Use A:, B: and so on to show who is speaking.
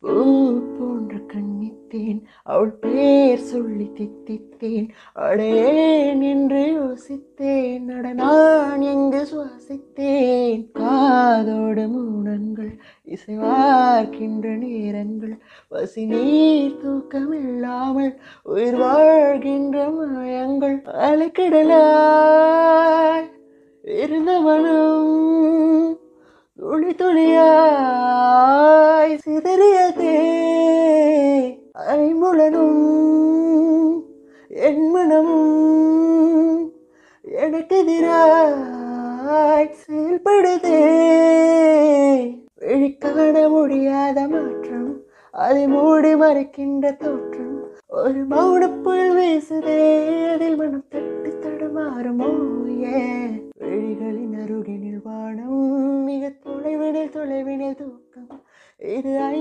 A: பூ போன்ற கண்ணித்தேன் அவள் பேர் சொல்லி தித்தித்தேன் அடேன் என்று யோசித்தேன் அட நான் எங்கு சுவாசித்தேன் காதோடு மூடங்கள் இசைவார்க்கின்ற நேரங்கள் பசி நீர் தூக்கம் இல்லாமல் உயிர் வாழ்கின்ற மாயங்கள் அலைக்கிடலாய் இருந்த மனம் துளி துளியாய் சிதறியதே ஐம்புலனும் என் மனமும் எனக்கு எதிராய் செயல்படுதே வெளிக்காண முடியாத மாற்றம் அதை மூடி மறைக்கின்ற தோற்றம் ஒரு மௌனப்புள் வீசுதே அதில் மனம் தட்டி தடுமாறுமோ ஏ விழிகளின் அருகினில் வானம் மிக தொலைவினில் தொலைவினில் தூக்கம் இது